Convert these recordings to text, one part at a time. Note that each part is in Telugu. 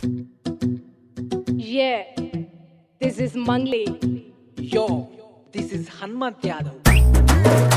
Yeah, this is Mangli. Yo, this is Hanmant Yadav.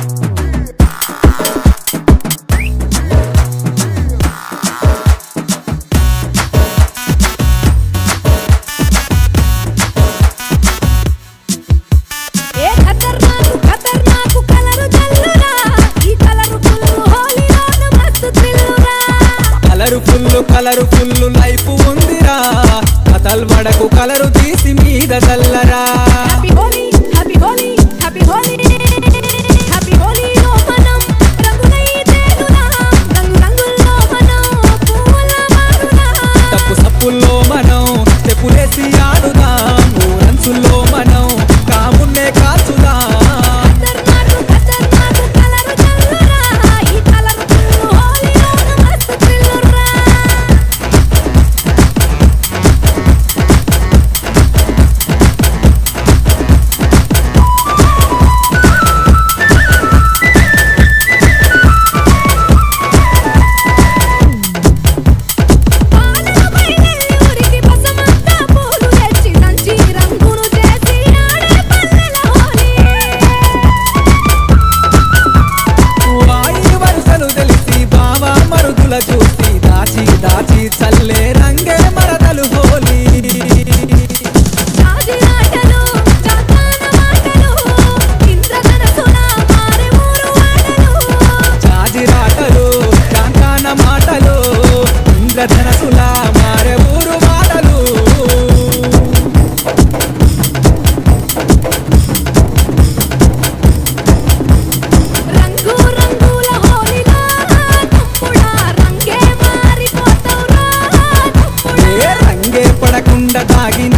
ఏ ఖతర్నాకు ఖతర్నాకు కలరు జల్లురా ఈ కలరు ఫుల్ హోలీలోను మస్తు థ్రిల్లురా colour full colour full life ఉందిరా కథల్ వడకు కలరు తీసి మీద చల్లరా happy Holi happy Holi happy Holi happy హోలీలో మనం రంగులై తేలుదాం రంగు రంగుల్లో మనం పువ్వుల మారుదాం తప్పు సప్పుల్లో మనం చెప్పులేసి ఆడుదాం ఊరంచుల్లో మనం కామున్నే కాల్చుదాం ఖతర్నాకు ఖతర్నాకు కలరు జల్లురా ఈ కలరు ఫుల్ హోలీలోను మస్తు థ్రిల్లురా పాలను బయలెల్లూరికి బసమంతా పూలు తెచ్చి దంచి రంగును చేసి ఆడే పల్లెల హోలీ వాయి వరుసలు తెలిసి బావ మరుదుల చూసి దాచి దాచి చల్లే రంగే మరదలు హోలీ రాజులాటలు జాతాన మాటలు ఇంద్రధనసుల మారే ఊరు ఆటలు చాజిరాటలు కాంకాన మాటలు ఇంద్రధనసుల మారే ఊరు మాటలు రంగు రంగుల హోలీలో తమ్ముడా రంగే మారిపోతావురా తమ్ముడా ఏ రంగే పడకుండా తాగిన